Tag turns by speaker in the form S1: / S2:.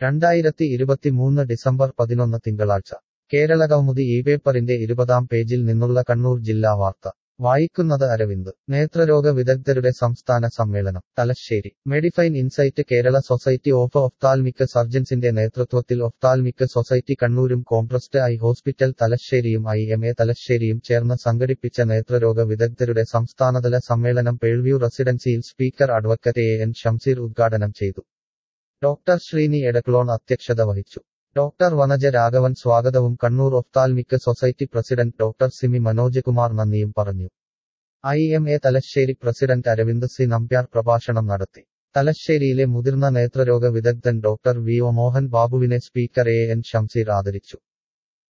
S1: രണ്ടായിരത്തി ഇരുപത്തിമൂന്ന് ഡിസംബർ പതിനൊന്ന് തിങ്കളാഴ്ച കേരളകൗമുദി ഈ പേപ്പറിന്റെ ഇരുപതാം പേജിൽ നിന്നുള്ള കണ്ണൂർ ജില്ലാ വാർത്ത വായിക്കുന്നത് അരവിന്ദ് നേത്രരോഗ വിദഗ്ധരുടെ സംസ്ഥാന സമ്മേളനം Thalassery medifine insight Kerala society of ophthalmic സർജൻസിന്റെ നേതൃത്വത്തിൽ ഒഫ്താൽമിക് സൊസൈറ്റി കണ്ണൂരും കോംട്രസ്റ്റ് ഐ ഹോസ്പിറ്റൽ തലശ്ശേരിയും ഐ എം എ തലശ്ശേരിയും ചേർന്ന് സംഘടിപ്പിച്ച നേത്രരോഗ വിദഗ്ധരുടെ സംസ്ഥാനതല സമ്മേളനം പേൾവ്യൂ റെസിഡൻസിയിൽ speaker advocate A N Shamseer ഉദ്ഘാടനം ചെയ്തു ഡോക്ടർ ശ്രീനി എടക്ലോൺ അധ്യക്ഷത വഹിച്ചു ഡോക്ടർ വനജ രാഘവൻ സ്വാഗതവും Kannur ophthalmic society president doctor Simi Manoj Kumar നന്ദിയും പറഞ്ഞു I M A Thalassery president Aravind C Nambiar പ്രഭാഷണം നടത്തി തലശ്ശേരിയിലെ മുതിർന്ന നേത്രരോഗ വിദഗ്ധൻ ഡോക്ടർ വി ഒ മോഹൻ ബാബുവിനെ സ്പീക്കർ എ എൻ ഷംസീർ ആദരിച്ചു